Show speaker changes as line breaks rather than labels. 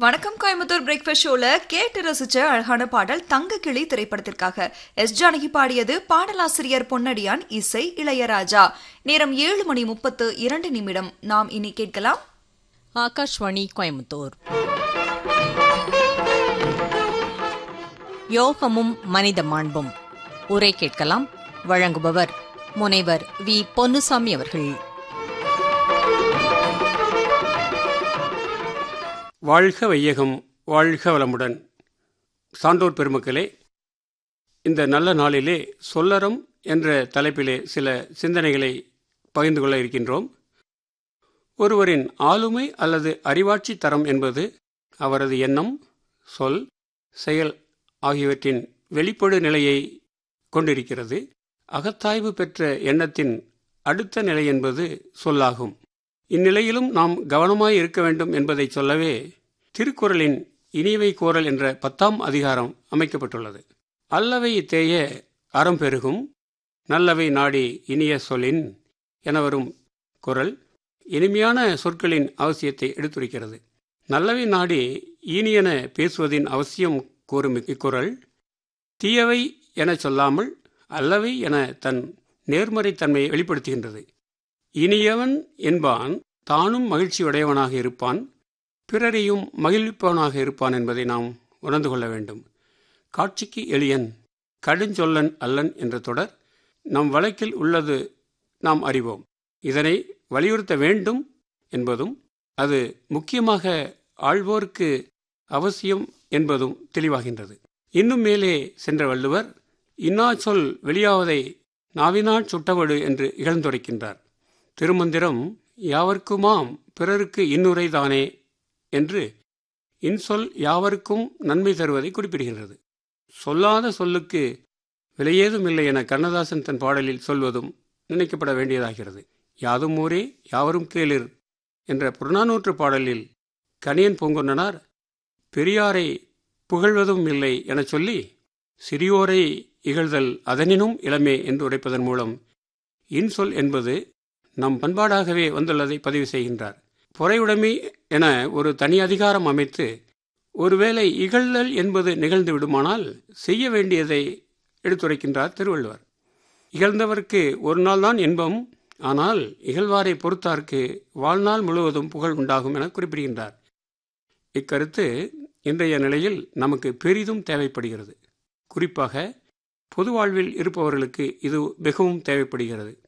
வணக்கம் கோயம்புத்தூர் பிரேக்ஃபாஸ்ட் ஷோல கேட்டு ரசிச்ச அழகான பாடல் தங்க கிளி திரைப்படத்திற்காக எஸ் ஜானகி பாடியது பாடலாசிரியர் பொன்னடியான் இசை இளையராஜா நேரம் ஏழு மணி முப்பத்து இரண்டு நிமிடம் நாம் இனி கேட்கலாம்
ஆகாஷ்வாணி கோயம்புத்தூர் யோகமும் மனித மாண்பும் உரை கேட்கலாம் வழங்குபவர் முனைவர் வி பொன்னுசாமி அவர்கள்
வாழ்க வையகம் வாழ்க வளமுடன் சான்றோர் பெருமக்களே இந்த நல்ல நாளிலே சொல்லறம் என்ற தலைப்பிலே சில சிந்தனைகளை பகிர்ந்து கொள்ள இருக்கின்றோம் ஒருவரின் ஆளுமை அல்லது அறிவாட்சி தரம் என்பது அவரது எண்ணம் சொல் செயல் ஆகியவற்றின் வெளிப்படு நிலையை கொண்டிருக்கிறது அகத்தாய்வு பெற்ற எண்ணத்தின் அடுத்த நிலை என்பது சொல்லாகும் இந்நிலையிலும் நாம் கவனமாய் இருக்க வேண்டும் என்பதை சொல்லவே திருக்குறளின் இனிவை கோரல் என்ற பத்தாம் அதிகாரம் அமைக்கப்பட்டுள்ளது அல்லவை தேய அறம் பெருகும் நல்லவை நாடி இனிய சொல்லின் என வரும் குரல் இனிமையான சொற்களின் அவசியத்தை எடுத்துரைக்கிறது நல்லவை நாடி இனியென பேசுவதின் அவசியம் கூறும் இக்குறள் தீயவை என சொல்லாமல் அல்லவை என தன் நேர்மறைத்தன்மையை வெளிப்படுத்துகின்றது இனியவன் என்பான் தானும் மகிழ்ச்சியுடையவனாக இருப்பான் பிறரையும் மகிழ்விப்பவனாக இருப்பான் என்பதை நாம் உணர்ந்து கொள்ள வேண்டும் காட்சிக்கு எளியன் கடுஞ்சொல்லன் அல்லன் என்ற தொடர் நம் வழக்கில் உள்ளது நாம் அறிவோம் இதனை வலியுறுத்த வேண்டும் என்பதும் அது முக்கியமாக ஆழ்வோருக்கு அவசியம் என்பதும் தெளிவாகின்றது இன்னும் மேலே சென்ற வள்ளுவர் இன்னா சொல் வெளியாவதை நாவினாட் சுட்டவடு என்று இகழ்ந்துரைக்கின்றார் திருமந்திரம் யாவர்க்குமாம் பிறருக்கு இன்னுரைதானே என்று இன்சொல் யாவருக்கும் நன்மை தருவதை குறிப்பிடுகின்றது சொல்லாத சொல்லுக்கு விலையேதும் இல்லை என கண்ணதாசன் தன் பாடலில் சொல்வதும் நினைக்கப்பட வேண்டியதாகிறது யாதும் ஊரே யாவரும் கேளிர் என்ற புறநானூற்று பாடலில் கணியன் பூங்கொன்னனார் பெரியாரை புகழ்வதும் இல்லை எனச் சொல்லி சிறியோரை இகழ்தல் அதனினும் இளமே என்று உரைப்பதன் மூலம் இன்சொல் என்பது நம் பண்பாடாகவே வந்துள்ளதை பதிவு செய்கின்றார் பொறையுடைமை என ஒரு தனி அதிகாரம் அமைத்து ஒருவேளை இகழ்தல் என்பது நிகழ்ந்து விடுமானால் செய்ய வேண்டியதை எடுத்துரைக்கின்றார் திருவள்ளுவர் இகழ்ந்தவர்க்கு ஒரு நாள் தான் இன்பம் ஆனால் இகழ்வாரை பொறுத்தார்க்கு வாழ்நாள் முழுவதும் புகழ் உண்டாகும் என குறிப்பிடுகின்றார் இக்கருத்து இன்றைய நிலையில் நமக்கு பெரிதும் தேவைப்படுகிறது குறிப்பாக பொது வாழ்வில் இருப்பவர்களுக்கு இது மிகவும் தேவைப்படுகிறது